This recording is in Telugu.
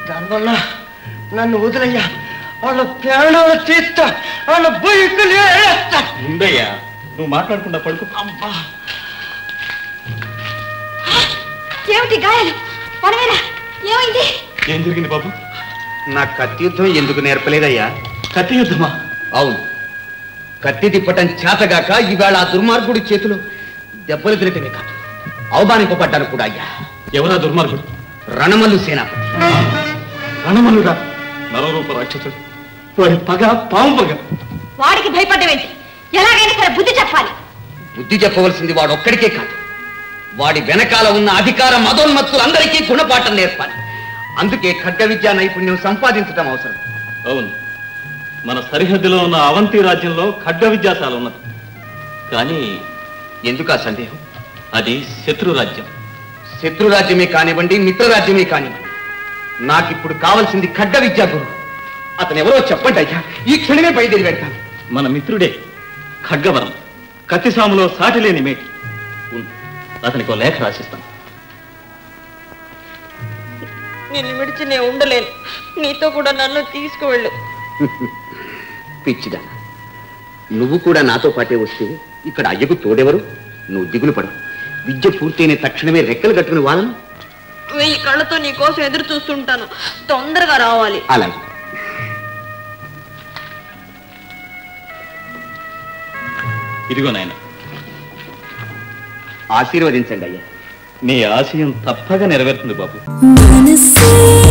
దానివల్ల నన్ను వదిలయ్యా వాళ్ళ ప్రాణాలు తీస్తా వాళ్ళ బైకులు వేస్తా ఉండయ్యా నువ్వు మాట్లాడకుండా పడుకో అబ్బా ఏమిటి గాయాలు మనమేనా ఏమైంది ఏం జరిగింది బాబు నా కత్తి యుద్ధం ఎందుకు నేర్పలేదయ్యా కత్తి యుద్ధమా అవును కత్తి తిప్పటం చేతగాక ఈవేళ ఆ దుర్మార్గుడి చేతిలో దెబ్బలు తినటమే కాదు అవమానింపబడ్డాను కూడా అయ్యా ఎవరా దుర్మార్గుడు రణమల్లు సేనాపతి రణమనుడా నరరూప రాక్షసుడు వాడి పగ పాము పగ వాడికి భయపడ్డవేంటి ఎలాగైనా సరే బుద్ధి చెప్పాలి బుద్ధి చెప్పవలసింది వాడు ఒక్కడికే కాదు వాడి వెనకాల ఉన్న అధికార మదోన్మత్తులందరికీ గుణపాఠం నేర్పాలి అందుకే ఖడ్గ విద్యా నైపుణ్యం సంపాదించడం అవసరం అవును మన సరిహద్దులో ఉన్న అవంతి రాజ్యంలో ఖడ్గ విద్యాశాల ఉన్నది కానీ ఎందుకా సందేహం అది శత్రు రాజ్యం శత్రురాజ్యమే కానివ్వండి మిత్రరాజ్యమే కానివ్వండి నాకిప్పుడు కావలసింది ఖడ్గ విద్యా గురువు అతను ఎవరో చెప్పండి అయ్యా ఈ క్షణమే బయలుదేరి వెళ్తాను మన మిత్రుడే ఖడ్గవరం కత్తిసాములో సాటి లేని మేటి ఉండు. అతనికి లేఖ రాసిస్తాను నిన్ను విడిచి నేను ఉండలేను నీతో కూడా నన్ను తీసుకువెళ్ళు పిచ్చిదా నువ్వు కూడా నాతో పాటే వస్తే ఇక్కడ అయ్యకు తోడెవరు నువ్వు దిగులు పడవు విద్య పూర్తయిన తక్షణమే రెక్కలు కట్టుకుని వాళ్ళను వెయ్యి కళ్ళతో నీ కోసం ఎదురు చూస్తుంటాను తొందరగా రావాలి అలాగే ఇదిగో నాయన ఆశీర్వదించండి అయ్యా నీ ఆశయం తప్పగా నెరవేరుతుంది బాబు మనసే